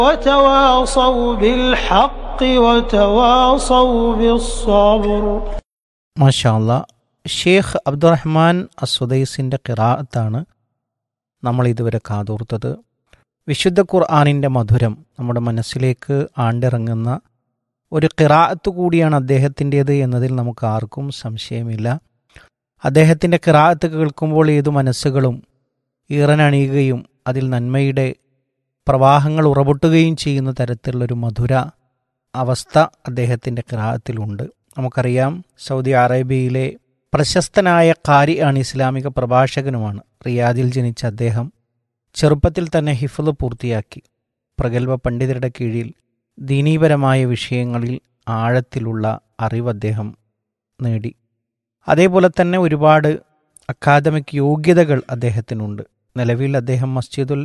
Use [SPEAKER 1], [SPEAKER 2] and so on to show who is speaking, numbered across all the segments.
[SPEAKER 1] وتواصوا بالحق وتواصوا بالصبر
[SPEAKER 2] മാഷാല്ല ഷേഖ് അബ്ദുറഹ്മാൻ അസുദൈസിൻ്റെ കിറാത്താണ് നമ്മൾ ഇതുവരെ കാതോർത്തത് വിശുദ്ധ ഖുർആാനിൻ്റെ മധുരം നമ്മുടെ മനസ്സിലേക്ക് ആണ്ടിറങ്ങുന്ന ഒരു കിറാത്ത് കൂടിയാണ് അദ്ദേഹത്തിൻ്റേത് എന്നതിൽ നമുക്ക് ആർക്കും സംശയമില്ല അദ്ദേഹത്തിൻ്റെ കിറാത്ത് കേൾക്കുമ്പോൾ ഏതു മനസ്സുകളും ഈറനണിയുകയും അതിൽ നന്മയുടെ പ്രവാഹങ്ങൾ ഉറപൊട്ടുകയും ചെയ്യുന്ന തരത്തിലുള്ളൊരു മധുര അവസ്ഥ അദ്ദേഹത്തിൻ്റെ കിറാത്തിലുണ്ട് നമുക്കറിയാം സൗദി അറേബ്യയിലെ പ്രശസ്തനായ കാരി ആണ് ഇസ്ലാമിക പ്രഭാഷകനുമാണ് റിയാദിൽ ജനിച്ച അദ്ദേഹം ചെറുപ്പത്തിൽ തന്നെ ഹിഫ്ള് പൂർത്തിയാക്കി പ്രഗത്ഭ പണ്ഡിതരുടെ കീഴിൽ ദീനീപരമായ വിഷയങ്ങളിൽ ആഴത്തിലുള്ള അറിവ് അദ്ദേഹം നേടി അതേപോലെ തന്നെ ഒരുപാട് അക്കാദമിക് യോഗ്യതകൾ അദ്ദേഹത്തിനുണ്ട് നിലവിൽ അദ്ദേഹം മസ്ജിദുൽ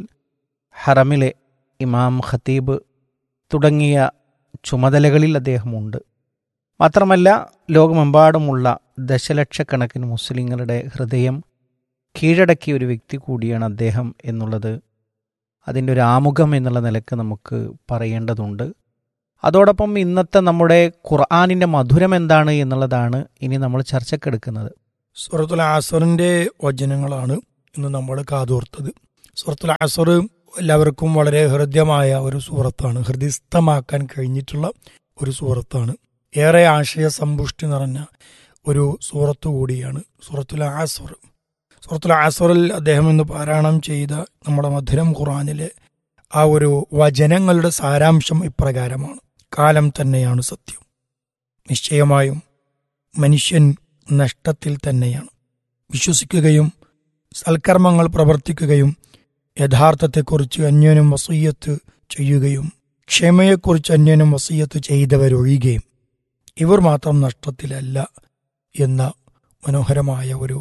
[SPEAKER 2] ഹറമിലെ ഇമാം ഖത്തീബ് തുടങ്ങിയ ചുമതലകളിൽ അദ്ദേഹമുണ്ട് മാത്രമല്ല ലോകമെമ്പാടുമുള്ള ദശലക്ഷക്കണക്കിന് മുസ്ലിങ്ങളുടെ ഹൃദയം കീഴടക്കിയ ഒരു വ്യക്തി കൂടിയാണ് അദ്ദേഹം എന്നുള്ളത് അതിൻ്റെ ഒരു ആമുഖം എന്നുള്ള നിലക്ക് നമുക്ക് പറയേണ്ടതുണ്ട് അതോടൊപ്പം ഇന്നത്തെ നമ്മുടെ ഖുർആാനിൻ്റെ മധുരം എന്താണ് എന്നുള്ളതാണ് ഇനി നമ്മൾ ചർച്ചക്കെടുക്കുന്നത്
[SPEAKER 3] സൂറത്തുൽ ആസറിന്റെ വചനങ്ങളാണ് ഇന്ന് നമ്മൾ കാതോർത്തത് സൂറത്തുൽ ആസർ എല്ലാവർക്കും വളരെ ഹൃദ്യമായ ഒരു സൂറത്താണ് ഹൃദയസ്ഥമാക്കാൻ കഴിഞ്ഞിട്ടുള്ള ഒരു സൂറത്താണ് ഏറെ ആശയ സമ്പുഷ്ടി നിറഞ്ഞ ഒരു സൂറത്ത് കൂടിയാണ് സൂറത്തുൽ ആസർ സൂറത്തുൽ ആസറിൽ അദ്ദേഹം ഇന്ന് പാരായണം ചെയ്ത നമ്മുടെ മധുരം ഖുറാനിലെ ആ ഒരു വചനങ്ങളുടെ സാരാംശം ഇപ്രകാരമാണ് കാലം തന്നെയാണ് സത്യം നിശ്ചയമായും മനുഷ്യൻ നഷ്ടത്തിൽ തന്നെയാണ് വിശ്വസിക്കുകയും സൽക്കർമ്മങ്ങൾ പ്രവർത്തിക്കുകയും യഥാർത്ഥത്തെക്കുറിച്ച് അന്യോന്യം വസീയത്ത് ചെയ്യുകയും ക്ഷമയെക്കുറിച്ച് അന്യോന്യം വസീയത്ത് ചെയ്തവരൊഴിയുകയും ഇവർ മാത്രം നഷ്ടത്തിലല്ല എന്ന മനോഹരമായ ഒരു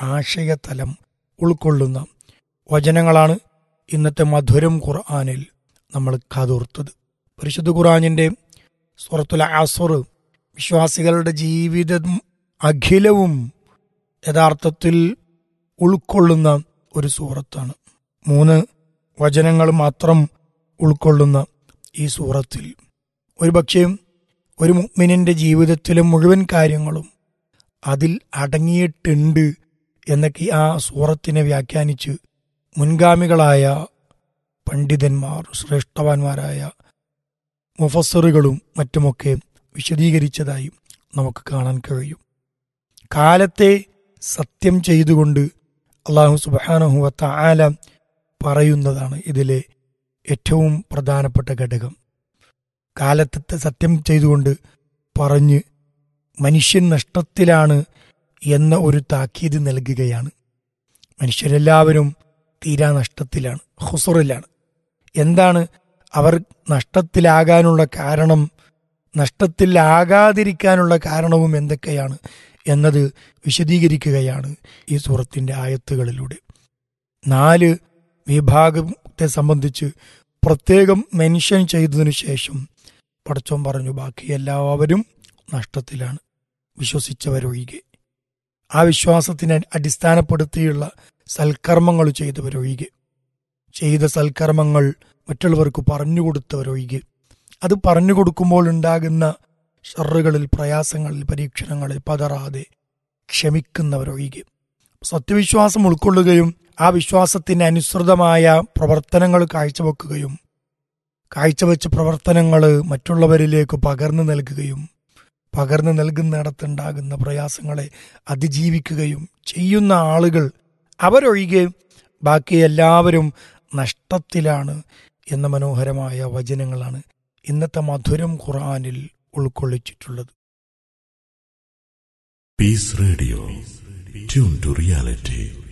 [SPEAKER 3] ആശയതലം ഉൾക്കൊള്ളുന്ന വചനങ്ങളാണ് ഇന്നത്തെ മധുരം ഖുർആാനിൽ നമ്മൾ കാതോർത്തത് പരിശുദ്ധ ഖുർആാനിൻ്റെ സുറത്തുൽ ആസുർ വിശ്വാസികളുടെ ജീവിതം അഖിലവും യഥാർത്ഥത്തിൽ ഉൾക്കൊള്ളുന്ന ഒരു സൂറത്താണ് മൂന്ന് വചനങ്ങൾ മാത്രം ഉൾക്കൊള്ളുന്ന ഈ സൂറത്തിൽ ഒരുപക്ഷെ ഒരു മുഗ്മിനിന്റെ ജീവിതത്തിലെ മുഴുവൻ കാര്യങ്ങളും അതിൽ അടങ്ങിയിട്ടുണ്ട് എന്നൊക്കെ ആ സൂറത്തിനെ വ്യാഖ്യാനിച്ച് മുൻഗാമികളായ പണ്ഡിതന്മാർ ശ്രേഷ്ഠവാന്മാരായ മുഫസറുകളും മറ്റുമൊക്കെ വിശദീകരിച്ചതായി നമുക്ക് കാണാൻ കഴിയും കാലത്തെ സത്യം ചെയ്തുകൊണ്ട് അള്ളാഹു സുബാനഹുവത്ത ആല പറയുന്നതാണ് ഇതിലെ ഏറ്റവും പ്രധാനപ്പെട്ട ഘടകം കാലത്തെ സത്യം ചെയ്തുകൊണ്ട് പറഞ്ഞ് മനുഷ്യൻ നഷ്ടത്തിലാണ് എന്ന ഒരു താക്കീത് നൽകുകയാണ് മനുഷ്യരെല്ലാവരും തീരാ നഷ്ടത്തിലാണ് ഹുസറിലാണ് എന്താണ് അവർ നഷ്ടത്തിലാകാനുള്ള കാരണം നഷ്ടത്തിലാകാതിരിക്കാനുള്ള കാരണവും എന്തൊക്കെയാണ് എന്നത് വിശദീകരിക്കുകയാണ് ഈ സൂറത്തിന്റെ ആയത്തുകളിലൂടെ നാല് വിഭാഗത്തെ സംബന്ധിച്ച് പ്രത്യേകം മെൻഷൻ ചെയ്തതിനു ശേഷം പടച്ചോൻ പറഞ്ഞു ബാക്കി എല്ലാവരും നഷ്ടത്തിലാണ് വിശ്വസിച്ചവരൊഴികെ ആ വിശ്വാസത്തിനെ അടിസ്ഥാനപ്പെടുത്തിയുള്ള സൽക്കർമ്മങ്ങൾ ചെയ്തവരൊഴികെ ചെയ്ത സൽക്കർമ്മങ്ങൾ മറ്റുള്ളവർക്ക് പറഞ്ഞുകൊടുത്തവരൊഴികെ അത് പറഞ്ഞു കൊടുക്കുമ്പോൾ ഉണ്ടാകുന്ന ഷറുകളിൽ പ്രയാസങ്ങളിൽ പരീക്ഷണങ്ങളിൽ പതറാതെ ക്ഷമിക്കുന്നവരൊഴികെ സത്യവിശ്വാസം ഉൾക്കൊള്ളുകയും ആ വിശ്വാസത്തിന് അനുസൃതമായ പ്രവർത്തനങ്ങൾ കാഴ്ചവെക്കുകയും കാഴ്ചവെച്ച പ്രവർത്തനങ്ങൾ മറ്റുള്ളവരിലേക്ക് പകർന്നു നൽകുകയും പകർന്നു നൽകുന്നിടത്തുണ്ടാകുന്ന പ്രയാസങ്ങളെ അതിജീവിക്കുകയും ചെയ്യുന്ന ആളുകൾ അവരൊഴികെ ബാക്കി എല്ലാവരും നഷ്ടത്തിലാണ് എന്ന മനോഹരമായ വചനങ്ങളാണ് ഇന്നത്തെ മധുരം ഖുർആാനിൽ ഉൾക്കൊള്ളിച്ചിട്ടുള്ളത്
[SPEAKER 4] Peace Radio. Tune to reality.